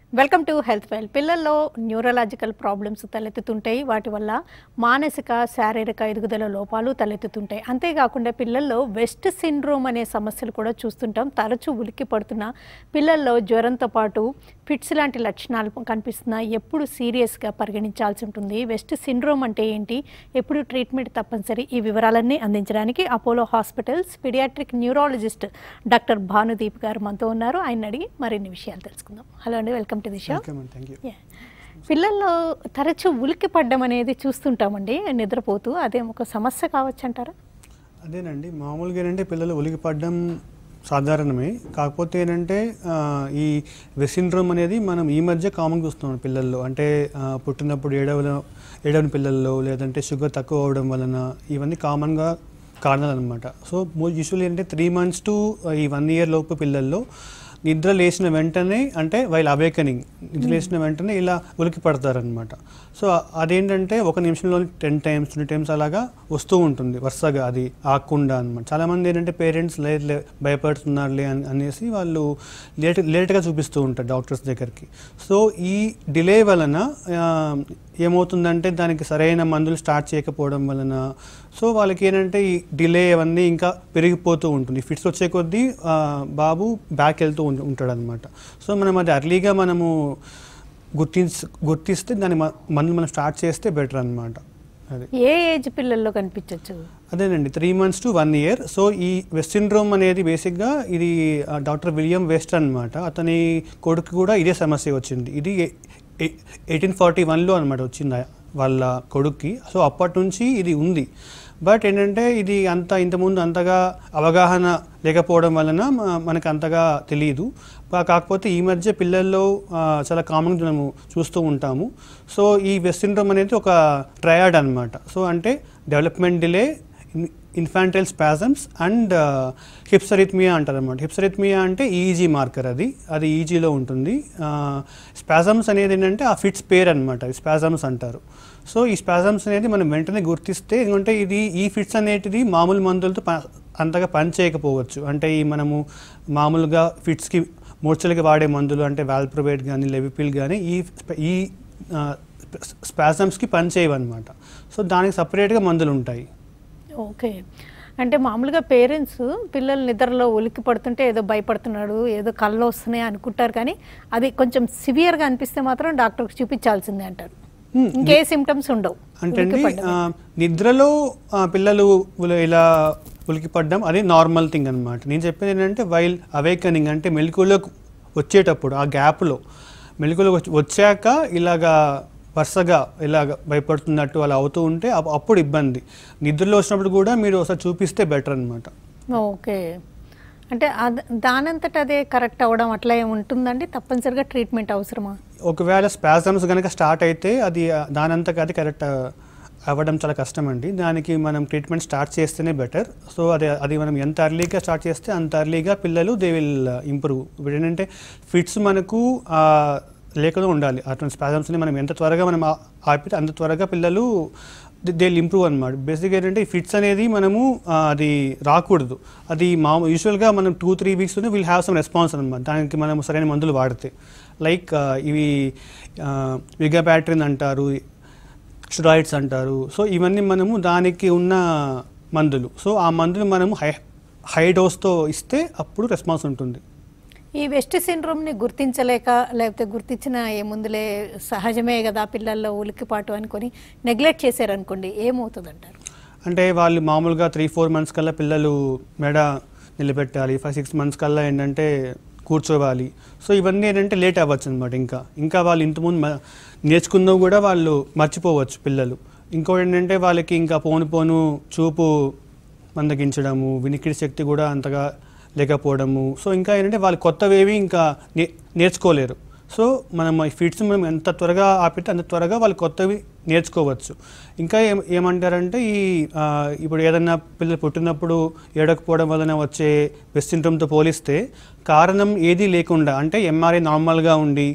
Welcome to health file పిల్లల్లో neurological problems తలెత్తుతుంటాయి వాటి వల్ల మానసిక శారీరక ఎదుగుదల లోపాలు తలెత్తుతుంటాయి అంతేకాకుండా పిల్లల్లో వెస్ట్ సిండ్రోమ్ అనే సమస్యలు కూడా చూస్తుంటాం తరచూ ఉలిక్కి పడుతున్న పిల్లల్లో జ్వరంతో పాటు ఫిట్స్ లాంటి లక్షణాలు కనిపిస్తున్నా ఎప్పుడు సీరియస్గా పరిగణించాల్సి ఉంటుంది వెస్ట్ సిండ్రోమ్ అంటే ఏంటి ఎప్పుడు ట్రీట్మెంట్ తప్పనిసరి ఈ వివరాలన్నీ అందించడానికి Apollo hospitals paediatric neurologist doctor Bhanudeep గారు మనతో ఉన్నారు ఆయన అడిగి మరిన్ని విషయాలు తెలుసుకుందాం హలో అండి welcome to the show welcome అండి థ్యాంక్ యూ Yeah. పిల్లల్లో తరచూ ఉలిక్కి పడ్డం అనేది చూస్తుంటామండి నిద్రపోతూ అదే ఒక సమస్య కావచ్చు అంటారా అదేనండి మామూలుగా ఏంటంటే పిల్లలు ఉలికి పడడం సాధారణమే కాకపోతే ఏంటంటే ఆ, ఈ వెసిండ్రోమ్ అనేది మనం ఈ మధ్య కామన్ చూస్తున్నాం పిల్లల్లో అంటే ఆ, పుట్టినప్పుడు ఏడవ ఏడవని పిల్లల్లో లేదంటే షుగర్ తక్కువ అవడం వలన ఇవన్నీ కామన్గా కారణాలు అనమాట సో యూజువల్లీ ఏంటంటే త్రీ మంత్స్ టు ఈ వన్ ఇయర్ లోపు పిల్లల్లో నిద్ర లేచిన వెంటనే అంటే వైల్ అవేకనింగ్ నిద్ర లేచిన వెంటనే ఇలా ఉలికి పడతారనమాట సో అదేంటంటే ఒక నిమిషంలో టెన్ టైమ్స్ ట్వంటీ టైమ్స్ అలాగా వస్తూ ఉంటుంది వరుసగా అది ఆకుండా అనమాట చాలామంది ఏంటంటే పేరెంట్స్ లేదు లే భయపడుతున్నారులే అని అనేసి వాళ్ళు లేట్ లేట్గా చూపిస్తూ ఉంటారు డాక్టర్స్ దగ్గరికి సో ఈ డిలే వలన ఆ, ఏమవుతుందంటే దానికి సరైన మందులు స్టార్ట్ చేయకపోవడం వలన సో వాళ్ళకి ఏంటంటే ఈ డిలే అవన్నీ ఇంకా పెరిగిపోతూ ఉంటుంది ఫిట్స్ వచ్చే కొద్దీ ఆ, బాబు బ్యాక్ వెళ్తూ ఉంటాడు అనమాట సో మనం అది అర్లీగా మనము గుర్తించ గుర్తిస్తే దాని మ- మందులు మనం స్టార్ట్ చేస్తే బెటర్ అనమాట అది ఏ ఏజ్ పిల్లల్లో కనిపించవచ్చు అదేనండి three months to one year so ఈ వెస్ట్ సిండ్రోమ్ అనేది బేసిక్గా ఇది ఆ, డాక్టర్ విలియం వెస్ట్ అనమాట అతని కొడుకు కూడా ఇదే సమస్య వచ్చింది ఇది ఎయిటీన్ ఫార్టీ వన్లో అనమాట వచ్చింది ఆ- వాళ్ళ కొడుక్కి సో అప్పటి నుంచి ఇది ఉంది బట్ ఏంటంటే ఇది అంత ఇంతకుముందు అంతగా అవగాహన లేకపోవడం వలన మ- మనకు అంతగా తెలియదు కా- కాకపోతే ఈ మధ్య పిల్లల్లో ఆ, చాలా కామన్గా మనము చూస్తూ ఉంటాము సో ఈ వెస్ట్ సిండ్రోమ్ అనేది ఒక ట్రయాడ్ అనమాట సో అంటే development delay infantile spasms and hypsarrhythmia అంటారు అనమాట హిప్సరిథ్మియా అంటే ఈజీ మార్కర్ అది అది ఈజీలో ఉంటుంది స్పాజమ్స్ అనేది ఏంటంటే ఆ ఫిట్స్ పేర్ అనమాట స్పాజమ్స్ అంటారు సో ఈ స్పాజమ్స్ అనేది మనం వెంటనే గుర్తిస్తే ఎందుకంటే ఇది ఈ ఫిట్స్ అనేటిది మామూలు మందులతో ప- అంతగా పని చేయకపోవచ్చు అంటే ఈ మనము మామూలుగా ఫిట్స్కి మూర్ఛలకి వాడే మందులు అంటే వాల్ప్రోవేట్ కానీ లెవిపిల్ కానీ ఈ స్ప- ఈ స్పాజమ్స్కి పని చేయవన్నమాట సో దానికి సపరేట్గా మందులు ఉంటాయి ఓకే అంటే మామూలుగా పేరెంట్స్ పిల్లలు నిద్రలో ఉలిక్కి పడుతుంటే ఏదో భయపడుతున్నాడు ఏదో కళ్ళు వస్తున్నాయి అనుకుంటారు కానీ అది కొంచెం సివియర్గా అనిపిస్తే మాత్రం డాక్టర్కి చూపించాల్సిందే అంటారు Hmm. ఇంకే సిమ్టమ్స్ ఉండవు అంటే ఉలిక్కి అండి పడ్డం. ఆ, నిద్రలో ఆ, పిల్లలు ఉల- ఇలా ఉలికి పడ్డం అది నార్మల్ థింగ్ అనమాట నేను చెప్పేది ఏంటంటే వైల్ అవేకనింగ్ అంటే మెలకువలోకి వచ్చేటప్పుడు ఆ గ్యాప్లో మెలకువలోకి వచ్చి- వచ్చాక ఇలాగా వరుసగా ఇలాగ భయపడుతున్నట్టు అలా అవుతూ ఉంటే అప్- అప్పుడు ఇబ్బంది నిద్రలో వచ్చినప్పుడు కూడా మీరు ఒకసారి చూపిస్తే బెటర్ అనమాట ఓకే అంటే అద దానంతట అదే కరెక్ట్ అవ్వడం అట్లా ఏమి ఉంటుందండి తప్పనిసరిగా ట్రీట్మెంట్ అవసరమా ఒకవేళ స్పాజమ్స్ కనుక స్టార్ట్ అయితే అది ఆ, దానంతకు అది కరెక్ట్ అవ్వడం చాలా కష్టం అండి దానికి మనం ట్రీట్మెంట్ స్టార్ట్ చేస్తేనే బెటర్ సో అది అది మనం ఎంత అర్లీగా స్టార్ట్ చేస్తే అంత అర్లీగా పిల్లలు దే విల్ ఇంప్రూవ్ ఇప్పుడు ఏంటంటే ఫిట్స్ మనకు ఆ, లేకుండా ఉండాలి అటువంటి స్పాజమ్స్ని మనం ఎంత త్వరగా మనం ఆ- ఆపితే అంత త్వరగా పిల్లలు దే ఇంప్రూవ్ అనమాట బేసిక్గా ఏంటంటే ఈ ఫిట్స్ అనేది మనము ఆ, అది రాకూడదు అది మా యూజువల్గా మనం టూ త్రీ వీక్స్లోనే విల్ హ్యావ్ సమ్ రెస్పాన్స్ అనమాట దానికి మనం సరైన మందులు వాడితే లైక్ ఇవి విగా బ్యాటరీన్ అంటారు స్టెరాయిడ్స్ అంటారు సో ఇవన్నీ మనము దానికి ఉన్న మందులు సో ఆ మందులు మనము హై హై డోస్తో ఇస్తే అప్పుడు రెస్పాన్స్ ఉంటుంది ఈ వెస్ట్ సిండ్రోమ్ని గుర్తించలేక లేకపోతే గుర్తించిన ఏముందులే సహజమే కదా పిల్లల్లో ఉలికిపాటు అనుకొని నెగ్లెక్ట్ చేశారనుకోండి ఏమవుతుంది అంటారు అంటే వాళ్ళు మామూలుగా త్రీ ఫోర్ మంత్స్ కల్లా పిల్లలు మెడ నిలబెట్టాలి ఫైవ్ సిక్స్ మంత్స్ కల్లా ఏంటంటే కూర్చోవాలి సో ఇవన్నీ ఏంటంటే లేట్ అవ్వచ్చు అనమాట ఇంకా ఇంకా వాళ్ళు ఇంతకుముందు మ- నేర్చుకున్నవి కూడా వాళ్ళు మర్చిపోవచ్చు పిల్లలు ఇంకోటి ఏంటంటే వాళ్ళకి ఇంకా పోను పోను చూపు మందగించడము వినికిడి శక్తి కూడా అంతగా లేకపోవడము సో ఇంకా ఏంటంటే వాళ్ళు కొత్తవేవి ఇంకా నే నేర్చుకోలేరు సో మనం ఈ ఫిట్స్ మనం ఎంత త్వరగా ఆపితే అంత త్వరగా వాళ్ళు కొత్తవి నేర్చుకోవచ్చు ఇంకా ఏం ఏమంటారంటే ఈ ఆ, ఇప్పుడు ఏదన్నా పిల్లలు పుట్టినప్పుడు ఏడకపోవడం వలన వచ్చే వెస్ట్ సిండ్రోమ్తో పోలిస్తే కారణం ఏదీ లేకుండా అంటే ఎంఆర్ఐ నార్మల్గా ఉండి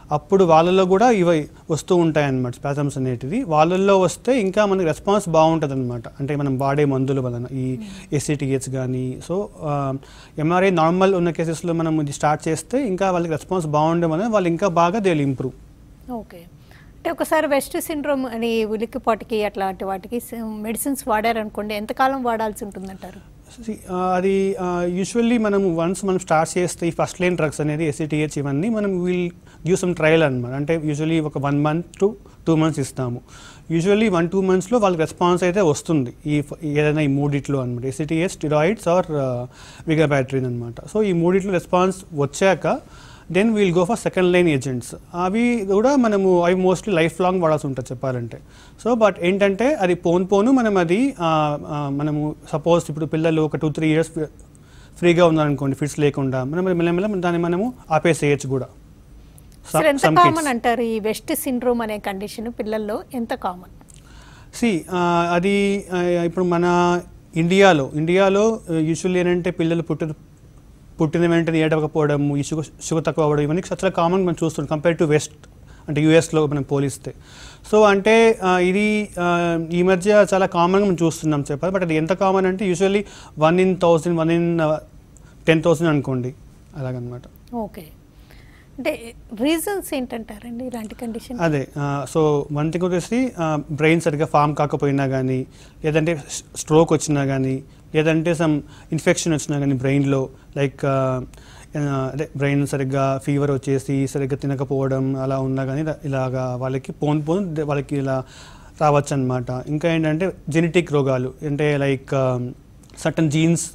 అప్పుడు వాళ్ళల్లో కూడా ఇవి వస్తూ ఉంటాయి అన్నమాట స్పాజమ్స్ అనేటివి వాళ్ళల్లో వస్తే ఇంకా మనకి రెస్పాన్స్ బాగుంటుంది అనమాట అంటే మనం వాడే మందుల వలన ఈ ఎస్సిటిహెచ్ కానీ సో ఎంఆర్ఐ నార్మల్ ఉన్న కేసెస్లో మనం ఇది స్టార్ట్ చేస్తే ఇంకా వాళ్ళకి రెస్పాన్స్ బాగుండడం వలన వాళ్ళు ఇంకా బాగా దే ఇంప్రూవ్ ఓకే అంటే ఒకసారి వెస్ట్ సిండ్రోమ్ అని ఉలిక్కిపాటికి అట్లాంటి వాటికి మెడిసిన్స్ వాడారనుకోండి ఎంతకాలం వాడాల్సి ఉంటుందంటారు See, ఆ, అది యూజువల్లీ మనం వన్స్ మనం స్టార్ట్ చేస్తే ఈ ఫస్ట్ లైన్ డ్రగ్స్ అనేది ఎస్సిటిహెచ్ ఇవన్నీ మనం విల్ గివ్ సమ్ ట్రయల్ అనమాట అంటే యూజువల్లీ ఒక one month to two months ఇస్తాము యూజువల్లీ వన్ టూ మంత్స్లో వాళ్ళకి రెస్పాన్స్ అయితే వస్తుంది ఈ ఫ- ఏదైనా ఈ మూడిట్లో అనమాట ఎస్సిటిహెచ్ స్టిరాయిడ్స్ ఆర్ విగా బ్యాటరీన్ అనమాట సో ఈ మూడిట్లో రెస్పాన్స్ వచ్చాక then we'll go for second line agents అవి కూడా మనము అవి మోస్ట్లీ లైఫ్ లాంగ్ వాడాల్సి ఉంటుంది చెప్పాలంటే సో బట్ ఏంటంటే అది పోను పోను మనం అది ఆ, ఆ, మనము సపోజ్ ఇప్పుడు పిల్లలు ఒక టూ త్రీ ఇయర్స్ ఫ్రీగా ఉన్నారనుకోండి ఫిట్స్ లేకుండా మనం మెల్లమెల్ల దాన్ని మనము ఆపేసేయచ్చు కూడా Some- అసలు ఎంత some కామన్ kids. అంటారు ఈ వెస్ట్ సిండ్రోమ్ అనే కండిషన్ పిల్లల్లో ఎంత కామన్ సి అది ఆ, ఇప్పుడు మన ఇండియాలో ఇండియాలో యూజువల్లీ ఏంటంటే పిల్లలు పుట్టిన పుట్టిన వెంటనే ఏడవకపోవడం ఈ షుగర్ షుగర్ తక్కువ అవ్వడం ఇవన్నీ చాలా కామన్ మనం చూస్తున్నాం కంపేర్ టు వెస్ట్ అంటే యూఎస్లో మనం పోలిస్తే సో అంటే ఆ, ఇది ఆ, ఈ మధ్య చాలా కామన్గా మనం చూస్తున్నాం చెప్పాలి బట్ అది ఎంత కామన్ అంటే usually one in thousand one in ten thousand అనుకోండి అలాగనమాట ఓకే అంటే రీజన్స్ ఏంటంటారండి ఇలాంటి కండిషన్ అదే సో వన్ థింగ్ వచ్చేసి బ్రెయిన్ సరిగ్గా ఫామ్ కాకపోయినా కానీ లేదంటే స్ట్రోక్ వచ్చినా కానీ లేదంటే సమ్ ఇన్ఫెక్షన్ వచ్చినా కానీ బ్రెయిన్లో లైక్ అదే బ్రెయిన్ సరిగ్గా ఫీవర్ వచ్చేసి సరిగ్గా తినకపోవడం అలా ఉన్నా కానీ ఇలా- ఇలాగా వాళ్ళకి పోన్ పోన్ ద- వాళ్ళకి ఇలా రావచ్చు అనమాట ఇంకా ఏంటంటే జెనెటిక్ రోగాలు అంటే లైక్ సటన్ జీన్స్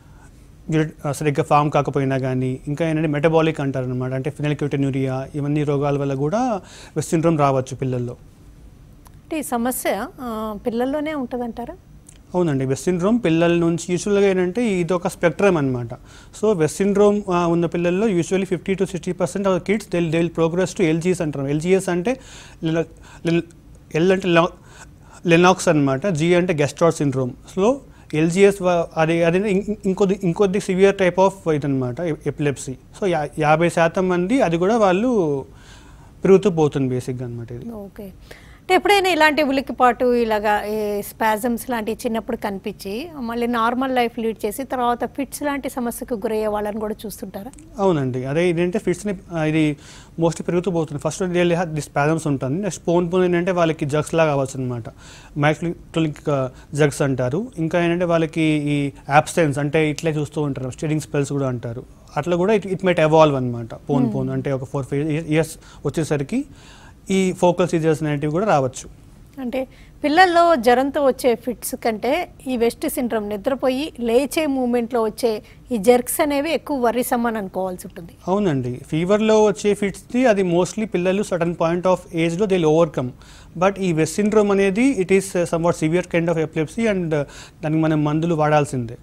సరిగ్గా ఫామ్ కాకపోయినా కానీ ఇంకా ఏంటంటే మెటబాలిక్ అంటారు అనమాట అంటే ఫినల్క్యూటెన్యూరియా ఇవన్నీ రోగాల వల్ల కూడా వెస్ట్ సిండ్రోమ్ రావచ్చు పిల్లల్లో అంటే ఈ సమస్య ఆ, పిల్లల్లోనే ఉంటుందంటారా అవునండి వెస్ట్ సిండ్రోమ్ పిల్లల నుంచి యూజువల్గా ఏంటంటే ఇది ఒక స్పెక్ట్రమ్ అనమాట సో వెస్ట్ సిండ్రోమ్ ఉన్న పిల్లల్లో usually fifty to sixty percent of kids they they progress to LGS అంటారు ఎల్జీఎస్ అంటే ఎల్ అంటే లెనాక్స్ అనమాట జీ అంటే గెస్ట్రాట్ సిండ్రోమ్ సో ఎల్జిఎస్ అది అది ఇం- ఇంకొద్ది ఇంకొద్ది సివియర్ టైప్ ఆఫ్ ఇదనమాట ఎపిలెప్సీ సో యా యాభై శాతం మంది అది కూడా వాళ్ళు పెరుగుతూ పోతుంది బేసిక్గా అనమాట ఇది ఓకే అంటే ఎప్పుడైనా ఇలాంటి ఉలికిపాటు ఇలాగా స్పాజమ్స్ లాంటివి చిన్నప్పుడు కనిపించి మళ్ళీ నార్మల్ లైఫ్ లీడ్ చేసి తర్వాత ఫిట్స్ లాంటి సమస్యకు గురయ్యే వాళ్ళని కూడా చూస్తుంటారా అవునండి అదే ఇదేంటే ఫిట్స్ని ఇది మోస్ట్లీ పెరుగుతూ పోతుంది ఫస్ట్ రియల్లీ దిస్ స్పాజమ్స్ ఉంటుంది నెక్స్ట్ పోన్ పోన్ ఏంటంటే వాళ్ళకి జగ్స్ లాగా అవ్వచ్చు అనమాట మైక్రోలిక్ జగ్స్ అంటారు ఇంకా ఏంటంటే వాళ్ళకి ఈ యాబ్సెన్స్ అంటే ఇట్లే చూస్తూ ఉంటారు స్టీరింగ్ స్పెల్స్ కూడా అంటారు అట్లా కూడా ఇట్ ఇట్ మైట్ ఎవాల్వ్ అనమాట పోన్ పోన్ అంటే ఒక ఫోర్ ఫైవ్ ఇయర్స్ వచ్చేసరికి ఈ ఫోకల్ సీజర్స్ అనేటివి కూడా రావచ్చు అంటే పిల్లల్లో జ్వరంతో వచ్చే ఫిట్స్ కంటే ఈ వెస్ట్ సిండ్రోమ్ నిద్రపోయి లేచే మూమెంట్లో వచ్చే ఈ జర్క్స్ అనేవి ఎక్కువ వర్రిసమ్ అని అనుకోవాల్సి ఉంటుంది అవునండి ఫీవర్లో వచ్చే ఫిట్స్ది అది మోస్ట్లీ పిల్లలు సడన్ పాయింట్ ఆఫ్ ఏజ్లో దే ఓవర్కమ్ బట్ ఈ వెస్ట్ సిండ్రోమ్ అనేది it is somewhat severe kind of epilepsy and దానికి మనం మందులు వాడాల్సిందే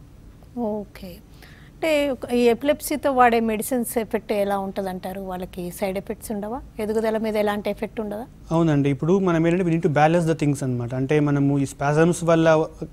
ఓకే అంటే ఒక- ఈ ఎపిలెప్సీతో వాడే మెడిసిన్స్ ఎఫెక్ట్ ఎలా ఉంటుంది అంటారు వాళ్ళకి సైడ్ ఎఫెక్ట్స్ ఉండవా ఎదుగుదల మీద ఎలాంటి ఎఫెక్ట్ ఉండదా అవునండి ఇప్పుడు మనం ఏంటంటే we to balance the things అనమాట అంటే మనము ఈ స్పాజమ్స్ వల్ల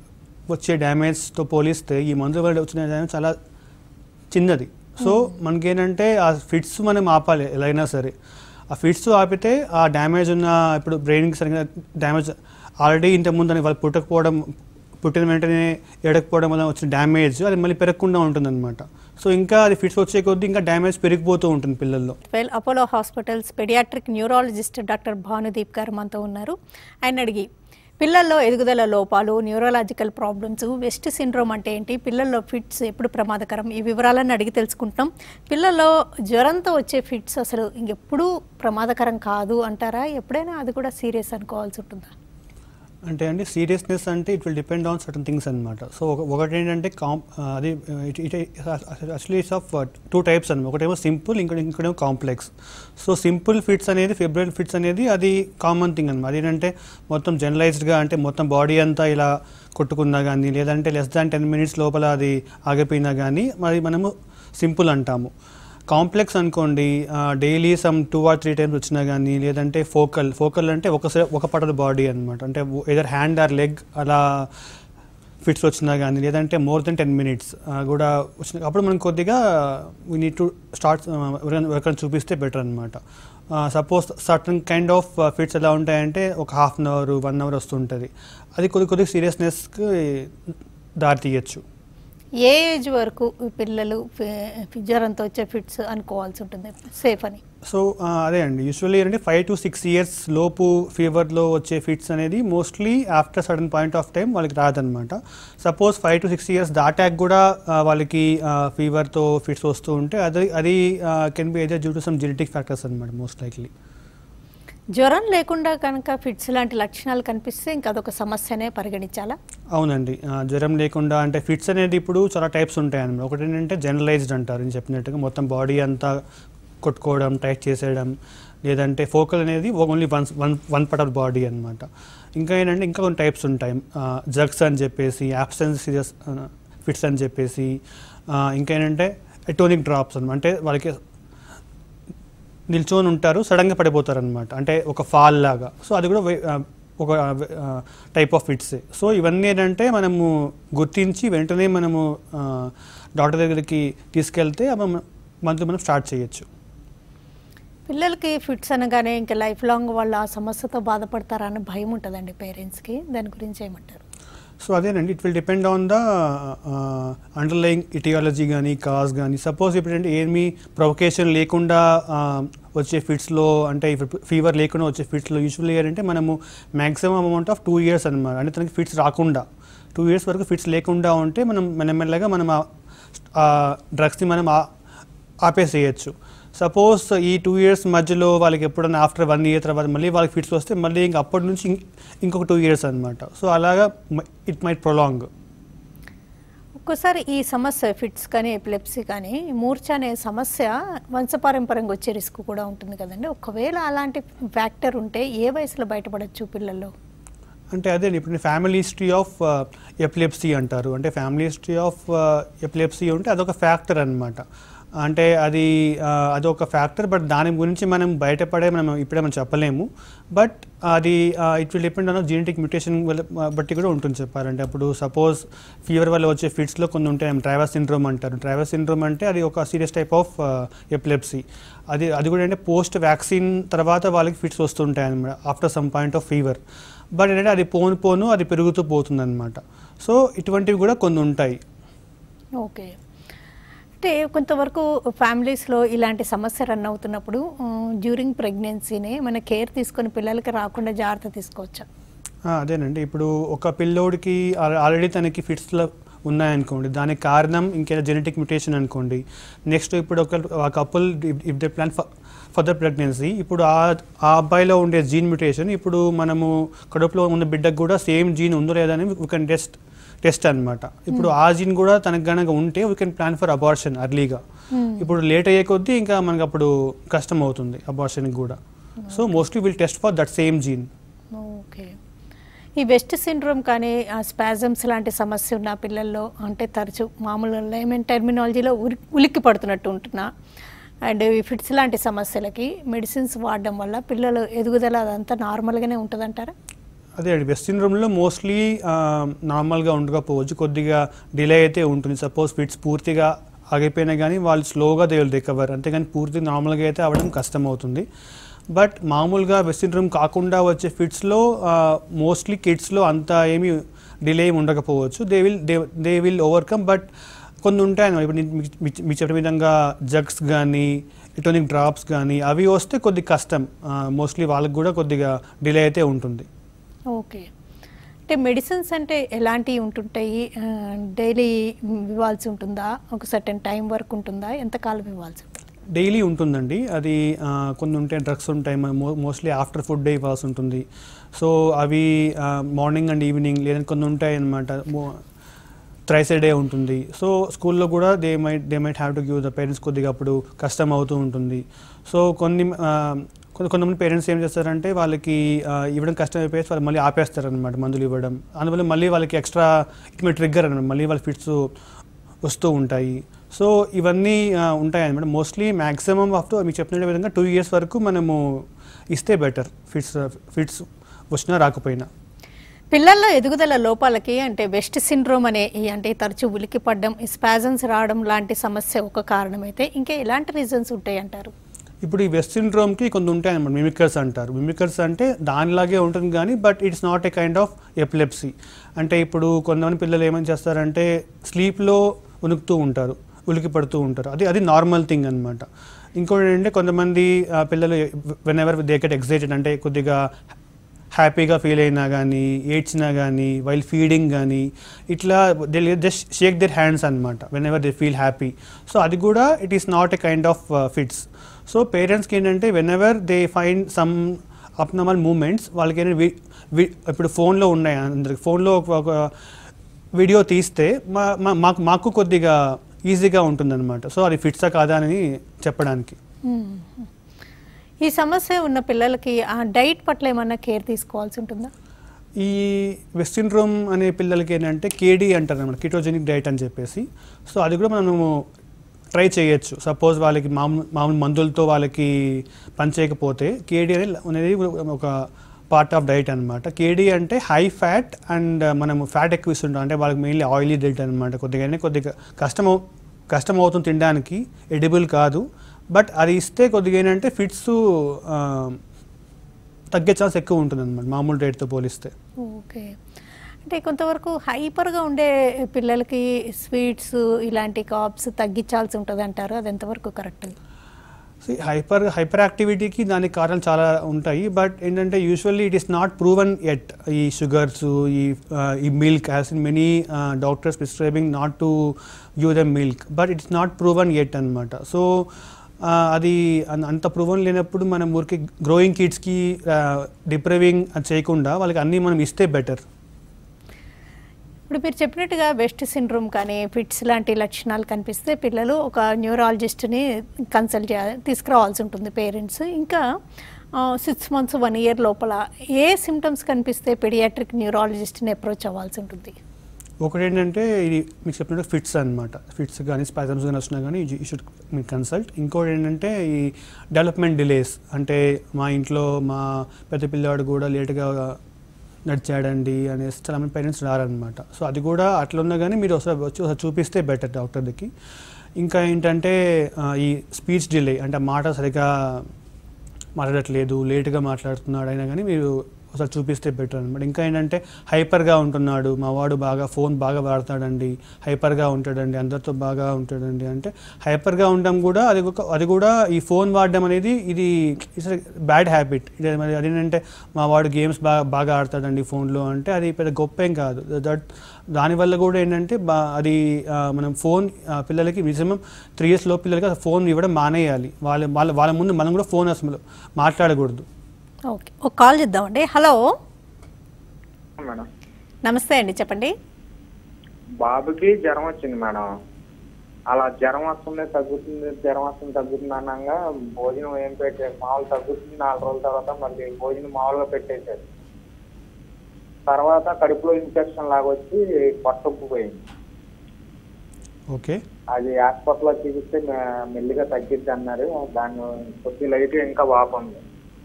వచ్చే డ్యామేజ్తో పోలిస్తే ఈ మందు వల్ల వచ్చిన డ్యామేజ్ చాలా చిన్నది సో మనకేంటంటే ఆ ఫిట్స్ మనం ఆపాలి ఎలా అయినా సరే ఆ ఫిట్స్ ఆపితే ఆ డ్యామేజ్ ఉన్న ఇప్పుడు బ్రెయిన్కి సరిగ్గా డ్యామేజ్ ఆల్రెడీ ఇంతకుముందు అని వాళ్ళు పుట్టకపోవడం పుట్టిన వెంటనే ఎడకపోవడం వల్ల వచ్చిన డ్యామేజ్ అది మళ్ళీ పెరగకుండా ఉంటుందన్నమాట సో ఇంకా అది ఫిట్స్ వచ్చే కొద్దీ ఇంకా డ్యామేజ్ పెరిగిపోతూ ఉంటుంది పిల్లల్లో well Apollo hospitals paediatric neurologist doctor Bhanudeep గారు మనతో ఉన్నారు ఆయన అడిగి పిల్లల్లో ఎదుగుదల లోపాలు న్యూరాలజికల్ ప్రాబ్లమ్స్ వెస్ట్ సిండ్రోమ్ అంటే ఏంటి పిల్లల్లో ఫిట్స్ ఎప్పుడు ప్రమాదకరం ఈ వివరాలను అడిగి తెలుసుకుంటాం పిల్లల్లో జ్వరంతో వచ్చే ఫిట్స్ అసలు ఇంకెప్పుడు ప్రమాదకరం కాదు అంటారా ఎప్పుడైనా అది కూడా సీరియస్ అనుకోవాల్సి ఉంటుందా అంటే అండి సీరియస్నెస్ అంటే it will depend on certain things అనమాట సో ఒకటి ఏంటంటే కాం అది యాక్చువల్లీ ఆఫ్ టూ టైప్స్ అనమాట ఒకటేమో సింపుల్ ఇంకోటి ఇంకోటేమో కాంప్లెక్స్ సో సింపుల్ ఫిట్స్ అనేది ఫిబ్రవరి ఫిట్స్ అనేది అది కామన్ థింగ్ అనమాట అదేంటంటే మొత్తం జనరలైజ్డ్గా అంటే మొత్తం బాడీ అంతా ఇలా కొట్టుకున్నా కానీ లేదంటే లెస్ దాన్ టెన్ మినిట్స్ లోపల అది ఆగిపోయినా కానీ మరి మనము సింపుల్ అంటాము కాంప్లెక్స్ అనుకోండి daily some two or three times వచ్చినా కానీ లేదంటే ఫోకల్ ఫోకల్ అంటే ఒక ఒక పడద బాడీ అనమాట అంటే ఎదర్ హ్యాండ్ ఆర్ లెగ్ అలా ఫిట్స్ వచ్చినా కానీ లేదంటే మోర్ దెన్ టెన్ మినిట్స్ కూడా వచ్చిన అప్పుడు మనం కొద్దిగా వీ నీడ్ టు స్టార్ట్ ఎవరికైనా చూపిస్తే బెటర్ అనమాట suppose certain kind of fits ఎలా ఉంటాయంటే ఒక half an hour one hour వస్తుంటుంది అది కొద్ది కొద్దిగా సీరియస్నెస్కి దారి తీయచ్చు ఏ ఏజ్ వరకు ఈ పిల్లలు ఫి- జ్వరంతో వచ్చే ఫిట్స్ అనుకోవాల్సి ఉంటుంది సేఫ్ అని సో అదే అండి యూజువల్లీ ఏంటంటే ఫైవ్ టు సిక్స్ ఇయర్స్ లోపు ఫీవర్లో వచ్చే ఫిట్స్ అనేది mostly after sudden point of time వాళ్ళకి రాదనమాట suppose five to six years దాటాక కూడా ఆ, వాళ్ళకి ఫీవర్తో ఫిట్స్ వస్తూ ఉంటే అది అది can be either due to some genetic factors అనమాట మోస్ట్ లైక్లీ జ్వరం లేకుండా కనుక ఫిట్స్ లాంటి లక్షణాలు కనిపిస్తే ఇంకా అదొక సమస్యనే పరిగణించాలా అవునండి ఆ, జ్వరం లేకుండా అంటే ఫిట్స్ అనేది ఇప్పుడు చాలా టైప్స్ ఉంటాయి అన్నమాట ఒకటి ఏంటంటే జనరలైజ్డ్ అంటారు నేను చెప్పినట్టుగా మొత్తం బాడీ అంతా కొట్టుకోవడం టైట్ చేసేయడం లేదంటే ఫోకల్ అనేది only one one one part of body అనమాట ఇంకా ఏంటంటే ఇంకా కొన్ని టైప్స్ ఉంటాయి జగ్స్ అని చెప్పేసి యాబ్సెన్స్ సీరియస్ ఫిట్స్ అని చెప్పేసి ఆ, ఇంకా ఏంటంటే ఎటోనిక్ డ్రాప్స్ అనమాట అంటే వాళ్ళకి నిల్చొని ఉంటారు సడన్గా పడిపోతారు అనమాట అంటే ఒక ఫాల్ లాగా సో అది కూడా వే- ఆ, ఒక టైప్ ఆఫ్ ఫిట్స్ సో ఇవన్నీ ఏంటంటే మనము గుర్తించి వెంటనే మనము డాక్టర్ దగ్గరికి తీసుకెళ్తే అవి మంత్ మనం స్టార్ట్ చేయొచ్చు పిల్లలకి ఫిట్స్ అనగానే ఇంకా లైఫ్ లాంగ్ వాళ్ళు ఆ సమస్యతో బాధపడతారని భయం ఉంటుందండి పేరెంట్స్కి దాని గురించి ఏమంటారు సో అదేనండి it will depend on the underlying aetiology కానీ కాజ్ కానీ సపోజ్ ఇప్పుడు ఏంటి ఏమీ ప్రొవకేషన్ లేకుండా ఆ, వచ్చే ఫిట్స్లో అంటే ఫీవర్ లేకుండా వచ్చే ఫిట్స్లో యూజువల్లీ ఏంటంటే మనము maximum amount of two years అనమాట అంటే తనకి ఫిట్స్ రాకుండా టూ ఇయర్స్ వరకు ఫిట్స్ లేకుండా ఉంటే మనం మెల్లమెల్లగా మనం ఆ డ్రగ్స్ని మనం ఆ- ఆపేసేయచ్చు సపోజ్ ఈ టూ ఇయర్స్ మధ్యలో వాళ్ళకి ఎప్పుడైనా ఆఫ్టర్ వన్ ఇయర్ తర్వాత మళ్ళీ వాళ్ళకి ఫిట్స్ వస్తే మళ్ళీ ఇంక అప్పటి నుంచి ఇం- ఇంకొక టూ ఇయర్స్ అనమాట సో అలాగా ఇట్ మైట్ ప్రొలాంగ్ ఒక్కోసారి ఈ సమస్య ఫిట్స్ కానీ ఎపిలెప్సీ కానీ మూర్ఛ అనే సమస్య వంశపారంపర్యంగా వచ్చే రిస్క్ కూడా ఉంటుంది కదండి ఒకవేళ అలాంటి ఫ్యాక్టర్ ఉంటే ఏ వయసులో బయటపడచ్చు పిల్లల్లో అంటే అదే ఇప్పుడు ఫ్యామిలీ హిస్టరీ ఆఫ్ ఎపిలెప్సీ అంటారు అంటే ఫ్యామిలీ హిస్టరీ ఆఫ్ ఎపిలెప్సీ ఉంటే అదొక ఫ్యాక్టర్ అన్నమాట అంటే అది ఆ, అదొక ఫ్యాక్టర్ బట్ దాని గురించి మనం బయటపడే మనం ఇప్పుడే మనం చెప్పలేము బట్ అది it will depend on genetic mutation బట్టి కూడా ఉంటుంది చెప్పాలంటే అప్పుడు సపోజ్ ఫీవర్ వల్ల వచ్చే ఫిట్స్లో కొన్ని ఉంటాయి ట్రావెల్ సిండ్రోమ్ అంటారు ట్రావెల్ సిండ్రోమ్ అంటే అది ఒక సీరియస్ టైప్ ఆఫ్ ఎపిలెప్సీ అది అది కూడా అంటే పోస్ట్ వ్యాక్సిన్ తర్వాత వాళ్ళకి ఫిట్స్ వస్తుంటాయి అనమాట after some point of fever but ఏంటంటే అది పోను పోను అది పెరుగుతూ పోతుంది అనమాట సో ఇటువంటివి కూడా కొన్ని ఉంటాయి ఓకే అంటే కొంతవరకు ఫ్యామిలీస్లో ఇలాంటి సమస్య రన్ అవుతున్నప్పుడు డ్యూరింగ్ ప్రెగ్నెన్సీనే మన కేర్ తీసుకొని పిల్లలకి రాకుండా జాగ్రత్త తీసుకోవచ్చా ఆ, అదేనండి ఇప్పుడు ఒక పిల్లోడికి ఆల్రెడీ తనకి ఫిట్స్లో ఉన్నాయనుకోండి దానికి కారణం ఇంకేదో జెనెటిక్ మ్యూటేషన్ అనుకోండి నెక్స్ట్ ఇప్పుడు ఒక couple if they plan further pregnancy ఇప్పుడు ఆ ఆ అబ్బాయిలో ఉండే జీన్ మ్యూటేషన్ ఇప్పుడు మనము కడుపులో ఉన్న బిడ్డకు కూడా సేమ్ జీన్ ఉందో లేదని వీ కెన్ టెస్ట్ టెస్ట్ అన్నమాట ఇప్పుడు ఆ జీన్ కూడా తనకు గనక ఉంటే we can plan for abortion అర్లీగా ఇప్పుడు లేట్ అయ్యే కొద్దీ ఇంకా మనకు అప్పుడు కష్టం అవుతుంది అబార్షన్కి కూడా so mostly will test for that same gene okay ఈ వెస్ట్ సిండ్రోమ్ కానీ స్పాజమ్స్ లాంటి సమస్య ఉన్న పిల్లల్లో అంటే తరచు మామూలు లైమెన్ టెర్మినాలజీలో ఉరి- ఉలిక్కి పడుతున్నట్టు ఉంటున్నా అండ్ ఈ ఫిట్స్ లాంటి సమస్యలకి మెడిసిన్స్ వాడడం వల్ల పిల్లలు ఎదుగుదల అదంతా నార్మల్గానే ఉంటుందంటారా అదే అండి వెస్ట్ సిండ్రోమ్లో మోస్ట్లీ నార్మల్గా ఉండకపోవచ్చు కొద్దిగా డిలే అయితే ఉంటుంది సపోజ్ ఫిట్స్ పూర్తిగా ఆగిపోయినా కానీ వాళ్ళు స్లోగా దే విల్ రికవర్ అంతేగాని పూర్తి నార్మల్గా అయితే అవ్వడం కష్టం అవుతుంది బట్ మామూలుగా వెస్ట్ సిండ్రోమ్ కాకుండా వచ్చే ఫిట్స్లో మోస్ట్లీ కిడ్స్లో అంత ఏమీ డిలే ఏమి ఉండకపోవచ్చు they will they they will overcome but కొన్ని ఉంటాయి అన్నమాట. ఇప్పుడు నేను మీకు- మీకు మీకు చెప్పిన విధంగా జగ్స్ కానీ ఇటోనిక్ డ్రాప్స్ కానీ అవి వస్తే కొద్ది కష్టం మోస్ట్లీ వాళ్ళకి కూడా కొద్దిగా డిలే అయితే ఉంటుంది ఓకే అంటే మెడిసిన్స్ అంటే ఎలాంటివి ఉంటుంటాయి డైలీ ఇవ్వాల్సి ఉంటుందా ఒక సర్టెన్ టైం వరకు ఉంటుందా ఎంతకాలం ఇవ్వాల్సి ఉంటుంది డైలీ ఉంటుందండి అది ఆ, కొన్ని ఉంటాయి డ్రగ్స్ ఉంటాయి మోస్ట్లీ ఆఫ్టర్ ఫుడ్ డే ఇవ్వాల్సి ఉంటుంది సో అవి మార్నింగ్ అండ్ ఈవినింగ్ లేదంటే కొన్ని ఉంటాయి అనమాట థ్రైస్ డే ఉంటుంది సో స్కూల్లో కూడా they might they might have to give the parents కొద్దిగా అప్పుడు కష్టం అవుతూ ఉంటుంది సో కొన్ని ఆ, కొంత కొంతమంది పేరెంట్స్ ఏం చేస్తారంటే వాళ్ళకి ఆ, ఇవ్వడం కష్టం అయిపోయేసి వాళ్ళు మళ్ళీ ఆపేస్తారనమాట మందులు ఇవ్వడం అందువల్ల మళ్ళీ వాళ్ళకి ఎక్స్ట్రా ఇట్ మే ట్రిగ్గర్ అనమాట మళ్ళీ వాళ్ళ ఫిట్స్ వస్తూ ఉంటాయి సో ఇవన్నీ ఆ, ఉంటాయి అనమాట మోస్ట్లీ మ్యాక్సిమం ఆఫ్ మీకు చెప్పిన విధంగా టూ ఇయర్స్ వరకు మనము ఇస్తే బెటర్ ఫిట్స్ ఫిట్స్ వచ్చినా రాకపోయినా పిల్లల్లో ఎదుగుదల లోపాలకి అంటే వెస్ట్ సిండ్రోమ్ అనే ఈ అంటే తరచు ఉలికి పడడం ఈ స్పాజన్స్ రావడం లాంటి సమస్య ఒక కారణమైతే ఇంకా ఎలాంటి రీజన్స్ ఉంటాయి అంటారు ఇప్పుడు ఈ వెస్ట్ సిండ్రోమ్కి కొన్ని ఉంటాయి అన్నమాట మిమికర్స్ అంటారు మిమికర్స్ అంటే దానిలాగే ఉంటుంది కానీ but it's not a kind of epilepsy అంటే ఇప్పుడు కొంతమంది పిల్లలు ఏమని చేస్తారంటే స్లీప్లో ఉనుకుతూ ఉంటారు ఉలికి పడుతూ ఉంటారు అది అది నార్మల్ థింగ్ అనమాట ఇంకోటి ఏంటంటే కొంతమంది ఆ, పిల్లలు whenever they get excited అంటే కొద్దిగా హ్యాపీగా ఫీల్ అయినా కానీ ఏడ్చినా కానీ వైల్ ఫీడింగ్ కానీ ఇట్లా they just shake their hands అనమాట whenever they feel happy so అది కూడా it is not a kind of fits so పేరెంట్స్కి ఏంటంటే whenever they find some abnormal movements వాళ్ళకి ఏంటంటే వి- వి- ఇప్పుడు ఫోన్లో ఉన్నాయి అందరికి ఫోన్లో ఒక ఒక వీడియో తీస్తే మా మా- మాకు మాకు కొద్దిగా ఈజీగా ఉంటుందన్నమాట సో అది ఫిట్సా కాదా అని చెప్పడానికి మ్మ్. ఈ సమస్య ఉన్న పిల్లలకి ఆ డైట్ పట్ల ఏమన్నా కేర్ తీసుకోవాల్సి ఉంటుందా ఈ వెస్టిన్ రోమ్ అనే పిల్లలకి ఏంటంటే కేడీ అంటారు అనమాట కిటోజెనిక్ డైట్ అని చెప్పేసి సో అది కూడా మనము ట్రై చేయొచ్చు సపోజ్ వాళ్ళకి మామూలు మామూలు మందులతో వాళ్ళకి పనిచేయకపోతే కేడీ అనేది అనేది ఒక పార్ట్ ఆఫ్ డైట్ అనమాట కేడీ అంటే హై ఫ్యాట్ అండ్ మనము ఫ్యాట్ ఎక్కువ ఇస్తుంటాం అంటే వాళ్ళకి మెయిన్లీ ఆయిలీ డైట్ అనమాట కొద్దిగా కొద్దిగా కష్టం అవు- కష్టం అవుతుంది తినడానికి ఎడిబుల్ కాదు బట్ అది ఇస్తే కొద్దిగా ఏంటంటే ఫిట్స్ తగ్గే ఛాన్స్ ఎక్కువ ఉంటుంది అనమాట మామూలు డైట్తో పోలిస్తే ఓకే అంటే కొంతవరకు హైపర్గా ఉండే పిల్లలకి స్వీట్స్ ఇలాంటి కాప్స్ తగ్గించాల్సి ఉంటుంది అంటారు అది ఎంతవరకు కరెక్ట్ హైపర్ హైపర్ యాక్టివిటీకి దానికి కారణాలు చాలా ఉంటాయి బట్ ఏంటంటే usually it is not proven at ఈ షుగర్స్ ఈ uh, ఈ milk as in many doctors prescribing not to use the milk but it's not proven at అనమాట సో అది అన్- అంత ప్రూవన్ లేనప్పుడు మనం ఊరికి గ్రోయింగ్ కిడ్స్కి డిప్రైవింగ్ చేయకుండా వాళ్ళకి అన్నీ మనం ఇస్తే బెటర్ ఇప్పుడు మీరు చెప్పినట్టుగా వెస్ట్ సిండ్రోమ్ కానీ ఫిట్స్ లాంటి లక్షణాలు కనిపిస్తే పిల్లలు ఒక న్యూరాలజిస్ట్ని కన్సల్ట్ చేయాలి తీసుకురావాల్సి ఉంటుంది పేరెంట్స్ ఇంకా సిక్స్ మంత్స్ వన్ ఇయర్ లోపల ఏ సిమ్టమ్స్ కనిపిస్తే పెడియాట్రిక్ న్యూరాలజిస్ట్ని అప్రోచ్ అవ్వాల్సి ఉంటుంది ఒకటి ఏంటంటే ఇది మీకు చెప్పినట్టు ఫిట్స్ అనమాట ఫిట్స్ కానీ స్పాజమ్స్ కానీ వచ్చినా కానీ యూ షుడ్ మీ కన్సల్ట్ ఇంకోటి ఏంటంటే ఈ డెవలప్మెంట్ డిలేస్ అంటే మా ఇంట్లో మా పెద్ద పిల్లాడు కూడా లేటుగా నడిచాడండి అనేసి చాలా మంది పేరెంట్స్ రారనమాట సో అది కూడా అట్లా ఉన్నా కానీ మీరు ఒకసారి వచ్చి ఒకసారి చూపిస్తే బెటర్ డాక్టర్ దగ్గరికి ఇంకా ఏంటంటే ఆ, ఈ స్పీచ్ డిలే అంటే మాట సరిగా మాట్లాడట్లేదు లేటుగా మాట్లాడుతున్నాడు అయినా కానీ మీరు ఒకసారి చూపిస్తే బెటర్ అనమాట ఇంకా ఏంటంటే హైపర్గా ఉంటున్నాడు మా వాడు బాగా ఫోన్ బాగా వాడతాడండి హైపర్గా ఉంటాడండి అందరితో బాగా ఉంటాడండి అంటే హైపర్గా ఉండడం కూడా అది ఒక అది కూడా ఈ ఫోన్ వాడడం అనేది ఇది ఇట్స్ బ్యాడ్ హ్యాబిట్ ఇది మరి అదేంటంటే మా వాడు గేమ్స్ బాగా బాగా ఆడతాడండి ఫోన్లో అంటే అది పెద్ద గొప్ప ఏం కాదు దట్ దానివల్ల కూడా ఏంటంటే బా అది ఆ, మనం ఫోన్ ఆ, పిల్లలకి మినిమం త్రీ ఇయర్స్ లో పిల్లలకి అసలు ఫోన్ ఇవ్వడం మానేయాలి వాళ్ళ వాళ్ళ వాళ్ళ ముందు మనం కూడా ఫోన్ అసలు మాట్లాడకూడదు ఓకే ఒక కాల్ చేద్దామండి హలో మేడం నమస్తే అండి చెప్పండి బాబుకి జ్వరం వచ్చింది మేడం అలా జ్వరం వస్తుంది తగ్గుతుంది జ్వరం వస్తుంది తగ్గుతుంది అన్నాక భోజనం ఏం పెట్టే మామూలు తగ్గుతుంది నాలుగు రోజుల తర్వాత మళ్ళీ భోజనం మామూలుగా పెట్టేశారు తర్వాత కడుపులో ఇన్ఫెక్షన్ లాగా వచ్చి పట్టుకుపోయింది ఓకే అది హాస్పిటల్లో చూపిస్తే మె- మెల్లిగా తగ్గిద్ది అన్నారు దాన్ని కొద్ది లైట్ ఇంకా వాపు ఉంది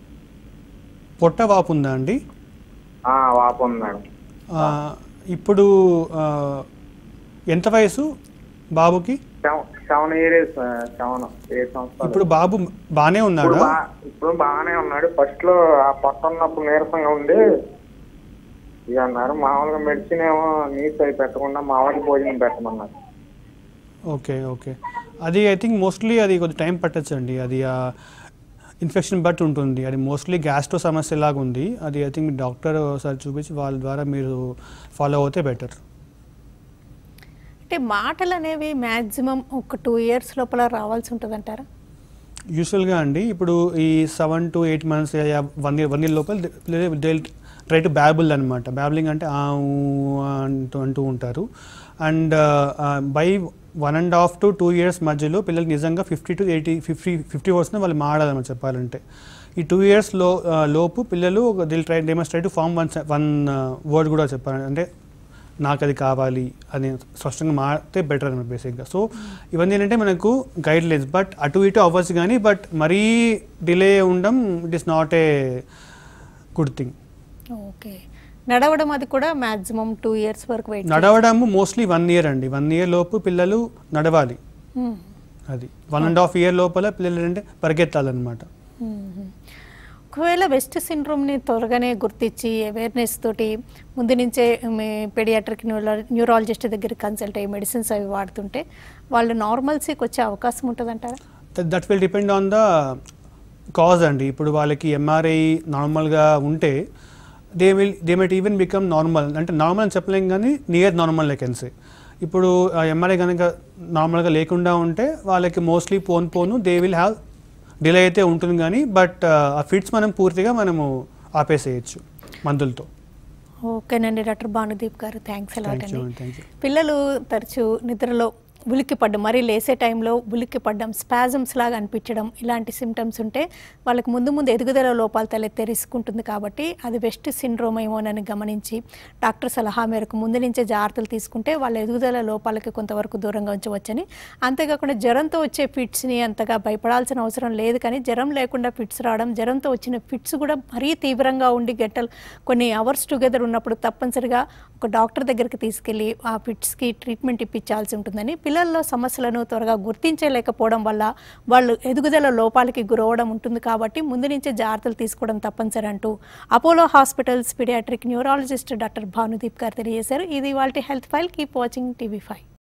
పొట్ట వాపు ఉందా అండి ఆ, వాపు ఉంది మేడం ఆ, ఇప్పుడు ఆ, ఎంత వయసు బాబుకి సెవెన్ సెవెన్ ఇయర్స్ సెవెన్ ఏడు సంవత్సరాలు ఇప్పుడు బాబు బాగానే ఇప్పుడు ఉన్నాడా బా- ఇప్పుడు బాగానే ఉన్నాడు ఫస్ట్ లో ఆ పొట్ట ఉన్నప్పుడు నీరసంగా ఉండి ఇక అన్నారు మామూలుగా మెడిసిన్ ఏమో నీస్ అవి పెట్టకుండా మామూలు భోజనం పెట్టమన్నారు ఓకే ఓకే అది ఐ థింక్ మోస్ట్లీ అది కొద్ది టైం పట్టచ్చండి అది ఆ ఇన్ఫెక్షన్ బట్టి ఉంటుంది అది మోస్ట్లీ గ్యాస్ట్రో సమస్య లాగా ఉంది అది ఐ థింక్ డాక్టర్ ఒకసారి చూపించి వాళ్ళ ద్వారా మీరు ఫాలో అవుతే బెటర్ అంటే మాటలు అనేవి మ్యాక్సిమం ఒక టూ ఇయర్స్ లోపల రావాల్సి ఉంటుంది అంటారా యూజువల్గా అండి ఇప్పుడు ఈ seven to eight months one year one year లోపల దే ట్రై టు బ్యాబుల్ అనమాట బ్యాబులింగ్ అంటే ఆ ఊ అంటూ అంటూ ఉంటారు and by one and half to two years మధ్యలో పిల్లలకి నిజంగా fifty to eighty fifty fifty వర్డ్స్ని వాళ్ళు మాడాలన్నమాట చెప్పాలంటే ఈ టూ ఇయర్స్ లో ఆ, లోపు పిల్లలు they'll try they must try to form one one word కూడా చెప్పాలి అంటే నాకు అది కావాలి అని స్పష్టంగా మారితే బెటర్ అనమాట బేసిక్గా సో ఇవన్నీ ఏంటంటే మనకు గైడ్ లైన్స్ బట్ అటు ఇటు అవ్వచ్చు కానీ బట్ మరీ డిలే ఉండడం it is not a good thing okay నడవడం అది కూడా మాక్సిమం టూ ఇయర్స్ వరకు వెయిట్ నడవడము మోస్ట్లీ వన్ ఇయర్ అండి వన్ ఇయర్ లోపు పిల్లలు నడవాలి అది వన్ అండ్ హాఫ్ ఇయర్ లోపల పిల్లలు అంటే పరిగెత్తాలన్నమాట ఒకవేళ వెస్ట్ సిండ్రోమ్ని త్వరగానే గుర్తించి అవేర్నెస్ తోటి ముందు నుంచే మీ పెడియాట్రిక్ న్యూరాలజిస్ట్ దగ్గర కన్సల్ట్ అయ్యి మెడిసిన్స్ అవి వాడుతుంటే వాళ్ళు నార్మల్సీకి వచ్చే అవకాశం ఉంటుందంటారా that will depend on the cause అండి ఇప్పుడు వాళ్ళకి ఎంఆర్ఐ నార్మల్గా ఉంటే they will they might even become normal అంటే నార్మల్ అని చెప్పలేం కానీ నియర్ నార్మల్ లెకెన్సే ఇప్పుడు ఎంఆర్ఐ కనుక నార్మల్గా లేకుండా ఉంటే వాళ్ళకి మోస్ట్లీ పోన్ పోను దే విల్ హ్యావ్ డిలే అయితే ఉంటుంది కానీ బట్ ఆ ఫిట్స్ మనం పూర్తిగా మనము ఆపేసేయచ్చు మందులతో ఓకేనండి డాక్టర్ భానుదీప్ గారు థ్యాంక్స్ అలాట్ థ్యాంక్ యూ అండి థ్యాంక్ యూ పిల్లలు తరచూ నిద్రలో ఉలిక్కి పడ్డం మరీ లేసే టైంలో ఉలిక్కి పడ్డం స్పాజమ్స్ లాగా అనిపించడం ఇలాంటి సిమ్టమ్స్ ఉంటే వాళ్ళకి ముందు ముందు ఎదుగుదల లోపాలు తలెత్తే రిస్క్ ఉంటుంది కాబట్టి అది వెస్ట్ సిండ్రోమ్ ఏమోనని గమనించి డాక్టర్ సలహా మేరకు ముందు నుంచే జాగ్రత్తలు తీసుకుంటే వాళ్ళ ఎదుగుదల లోపాలకి కొంతవరకు దూరంగా ఉంచవచ్చని అంతేకాకుండా జ్వరంతో వచ్చే ఫిట్స్ని అంతగా భయపడాల్సిన అవసరం లేదు కానీ జ్వరం లేకుండా ఫిట్స్ రావడం జ్వరంతో వచ్చిన ఫిట్స్ కూడా మరీ తీవ్రంగా ఉండి గంటలు కొన్ని అవర్స్ టుగెదర్ ఉన్నప్పుడు తప్పనిసరిగా ఒక డాక్టర్ దగ్గరికి తీసుకెళ్ళి ఆ ఫిట్స్కి ట్రీట్మెంట్ ఇప్పించాల్సి ఉంటుందని పిల్లల్లో సమస్యలను త్వరగా గుర్తించలేకపోవడం వల్ల వాళ్ళు ఎదుగుదల లోపాలకి గురవడం ఉంటుంది కాబట్టి ముందు నుంచే జాగ్రత్తలు తీసుకోవడం తప్పనిసరి అంటూ Apollo hospitals paediatric neurologist doctor Bhanudeep గారు తెలియజేశారు ఇది వాళ్ళ health file keep watching TV five